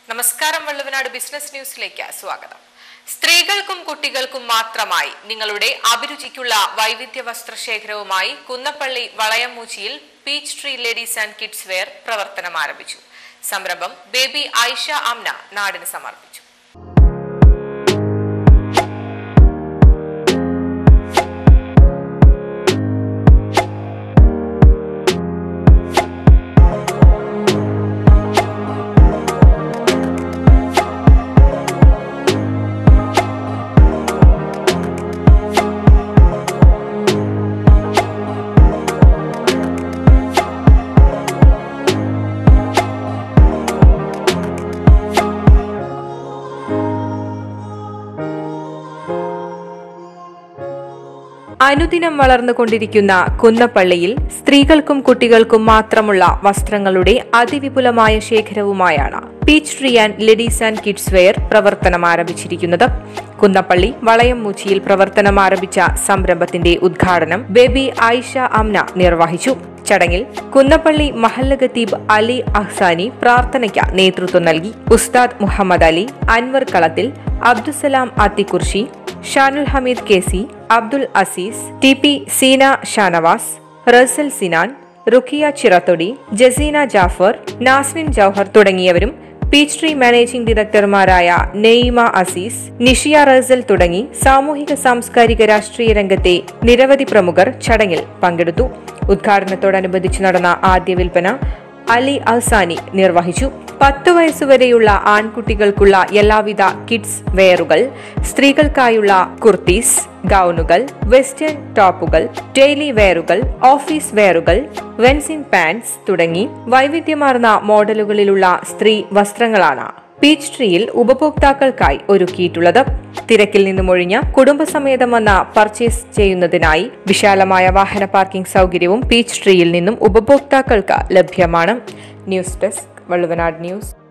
നമസ്കാരം വള്ളുവനാട് ബിസിനസ് ന്യൂസിലേക്ക് സ്വാഗതം സ്ത്രീകൾക്കും കുട്ടികൾക്കും മാത്രമായി നിങ്ങളുടെ അഭിരുചിക്കുള്ള വൈവിധ്യ വസ്ത്രശേഖരവുമായി കുന്നപ്പള്ളി വളയമ്മൂച്ചിയിൽ peach tree ladies and kids wear പ്രവർത്തനം ആരംഭിച്ചു സംരംഭം ബേബി ആയിഷ അംന നാടിന് സമർപ്പിച്ചു അനുദിനം വളർന്നുകൊണ്ടിരിക്കുന്ന കുന്നപ്പള്ളിയിൽ സ്ത്രീകൾക്കും കുട്ടികൾക്കും മാത്രമുള്ള വസ്ത്രങ്ങളുടെ അതിവിപുലമായ ശേഖരവുമായാണ് peach tree and ladies and kids wear പ്രവർത്തനം ആരംഭിച്ചിരിക്കുന്നത് കുന്നപ്പള്ളി വളയംമൂച്ചിയിൽ പ്രവർത്തനം ആരംഭിച്ച സംരംഭത്തിന്റെ ഉദ്ഘാടനം ബേബി ആയിഷ അംന നിർവഹിച്ചു ചടങ്ങിൽ കുന്നപ്പള്ളി മഹല്ല ഖത്തീബ് അലി അഹ്സാനി പ്രാർത്ഥനയ്ക്ക് നേതൃത്വം നൽകി ഉസ്താദ് Muhammad Ali Anwar Kalathil Abdussalam Athikurshi Shanul Hameed K C Abdul Azeez T P Seena Shanavas Rasal Sinan Rukhiya Chirathodi Jaseena Jafar Nasmin Jouhar തുടങ്ങിയവരും പീച്ച് ട്രീ മാനേജിംഗ് ഡയറക്ടർമാരായ നെയ്മ അസീസ് നിഷിയ റസൽ തുടങ്ങി സാമൂഹിക സാംസ്കാരിക രാഷ്ട്രീയ രംഗത്തെ നിരവധി പ്രമുഖർ ചടങ്ങിൽ പങ്കെടുത്തു ഉദ്ഘാടനത്തോടനുബന്ധിച്ച് നടന്ന ആദ്യ വിൽപ്പന അലി അഹ്സാനി നിർവഹിച്ചു പത്തു വയസ്സുവരെയുള്ള ആൺകുട്ടികൾക്കുള്ള എല്ലാവിധ കിഡ്സ് വെയറുകൾ സ്ത്രീകൾക്കായുള്ള കുർത്തീസ് ഗൗണുകൾ വെസ്റ്റേൺ ടോപ്പുകൾ ഡെയിലി വെയറുകൾ ഓഫീസ് വെയറുകൾ വെൻസിൻ പാൻസ് തുടങ്ങി വൈവിധ്യമാർന്ന മോഡലുകളിലുള്ള സ്ത്രീ വസ്ത്രങ്ങളാണ് പീച്ച് ട്രീയിൽ ഉപഭോക്താക്കൾക്കായി ഒരുക്കിയിട്ടുള്ളത് തിരക്കിൽ നിന്നും ഒഴിഞ്ഞ് കുടുംബസമേതം വന്ന പർച്ചേസ് ചെയ്യുന്നതിനായി വിശാലമായ വാഹന പാർക്കിംഗ് സൗകര്യവും പീച്ച് ട്രീയിൽ നിന്നും ഉപഭോക്താക്കൾക്ക് ലഭ്യമാണ് ന്യൂസ് ഡെസ്ക് വള്ളുവനാട് ന്യൂസ്